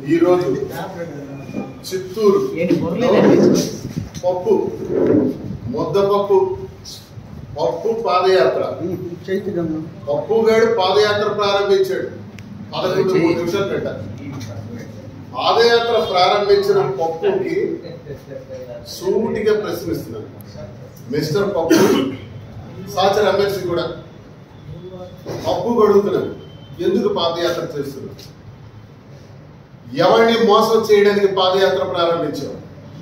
ఈరోజు చిత్తూరు ఏంటి బుర్రలేదండి పప్పు ముద్దపప్పు పప్పు పాదయాత్ర పప్పు గాడు పాదయాత్ర ప్రారంభించాడు పదకొండు మూడు నిమిషాలు పెట్టారు పాదయాత్ర ప్రారంభించిన పప్పుకి సూటిగా ప్రశ్నిస్తున్నాను మిస్టర్ పప్పు సాచర్ ఎమ్మెల్సీ కూడా పప్పు గడుగుతున్నాను ఎందుకు పాదయాత్ర చేస్తున్నావు ఎవరిని మోసం చేయడానికి పాదయాత్ర ప్రారంభించావు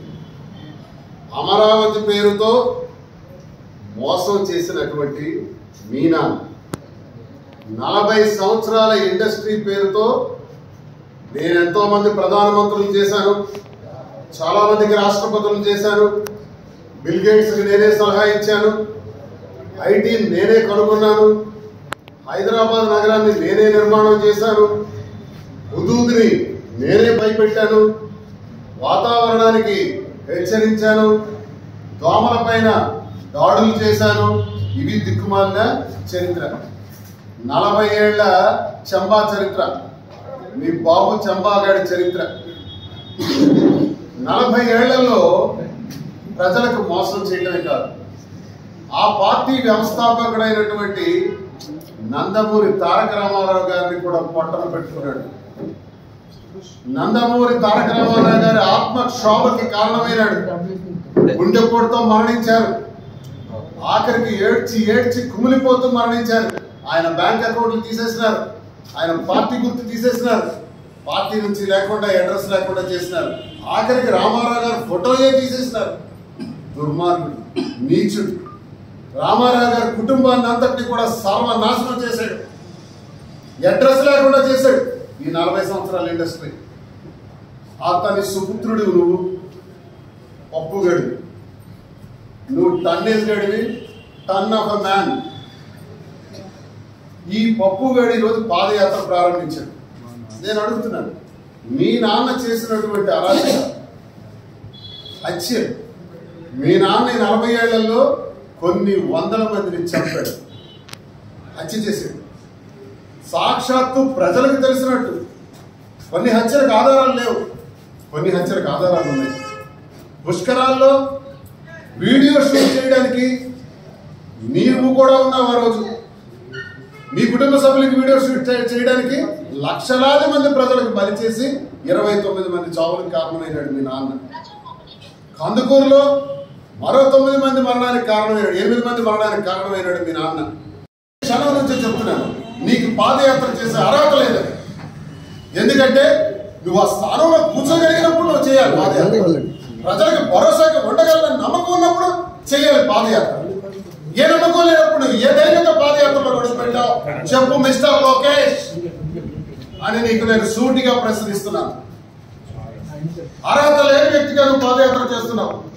అమరావతి పేరుతో మోసం చేసినటువంటి మీనా నలభై సంవత్సరాల ఇండస్ట్రీ పేరుతో నేను ఎంతో మంది ప్రధానమంత్రులు చేశాను చాలా మందికి రాష్ట్రపతులు చేశాను బిల్ గేట్స్ కి నేనే సలహా ఇచ్చాను ఐటీ నేనే కనుగొన్నాను హైదరాబాద్ నగరాన్ని నేనే నిర్మాణం చేశాను హుదూద్ని నేనే భయపెట్టాను వాతావరణానికి హెచ్చరించాను దోమల పైన దాడులు చేశాను ఇవి దిక్కుమాలిన చరిత్ర నలభై ఏళ్ల చంబా చరిత్ర మీ బాబు చంబాగాడి చరిత్ర నలభై ఏళ్లలో ప్రజలకు మోసం చేయడమే కాదు ఆ పార్టీ వ్యవస్థాపకుడైనటువంటి నందమూరి తారక రామారావు గారిని కూడా పొట్టన పెట్టుకున్నాడు నందమూరి తారక రామారావు గారి ఆత్మక్షోభకి కారణమైనాడు గుండెపోటుతో మరణించారు ఆఖరికి ఏడ్చి ఏడ్చి కుమిలిపోతూ మరణించారు ఆయన బ్యాంక్ అకౌంట్లు తీసేసినారు ఆయన పార్టీ గుర్తు తీసేసినారు పార్టీ నుంచి లేకుండా అడ్రస్ లేకుండా చేసినారు ఆఖరికి రామారావు గారు ఫోటోయే తీసేసినారు దుర్మార్గుడు నీచుడు రామారావు గారి కుటుంబాన్ని అంతటిని కూడా సర్వనాశనం చేశాడు అడ్రస్ లేకుండా చేశాడు ఈ నలభై సంవత్సరాల ఇండస్ట్రీ అతని సుపుత్రుడు నువ్వు పప్పుగడు నువ్వు టన్నేజ్ గడివి టన్ ఆఫ్ అ మ్యాన్ ఈ పప్పుగడి రోజు పాదయాత్ర ప్రారంభించాడు నేను అడుగుతున్నాను మీ నాన్న చేసినటువంటి అరాచక హత్య మీ నాన్న ఈ నలభై ఏళ్లలో కొన్ని వందల మందిని చంపాడు హత్య చేశాడు సాక్షాత్తు ప్రజలకు తెలిసినట్టు కొన్ని హత్యలకు ఆధారాలు లేవు కొన్ని హత్యలకు ఆధారాలు ఉన్నాయి పుష్కరాల్లో వీడియో షూట్ చేయడానికి నీవు కూడా ఉన్నావు ఆ రోజు మీ కుటుంబ సభ్యులకి వీడియో షూట్ చే- చేయడానికి లక్షలాది మంది ప్రజలకు బలి చేసి ఇరవై తొమ్మిది మంది చావులకు కారణమైనాడు మీ నాన్న కందుకూరులో మరో తొమ్మిది మంది మరణానికి కారణమైనాడు ఎనిమిది మంది మరణానికి కారణమైనాడు మీ నాన్న క్షణం నుంచి చెప్తున్నాను నీకు పాదయాత్ర చేసే అర్హత లేదని ఎందుకంటే నువ్వు ఆ స్థానంలో కూర్చోగలిగినప్పుడు నువ్వు చేయాలి పాదయాత్ర ప్రజలకు భరోసాగా ఉండగలన నమ్మకం ఉన్నప్పుడు చేయాలి పాదయాత్ర ఏ నమ్మకం లేనప్పుడు ఏ ధైర్యంగా పాదయాత్రలో గడిచిపెట్టావు చెప్పు మిస్టర్ లోకేష్ అని నీకు నేను సూటిగా ప్రశ్నిస్తున్నాను అర్హత లేని వ్యక్తిగా నువ్వు పాదయాత్ర చేస్తున్నావు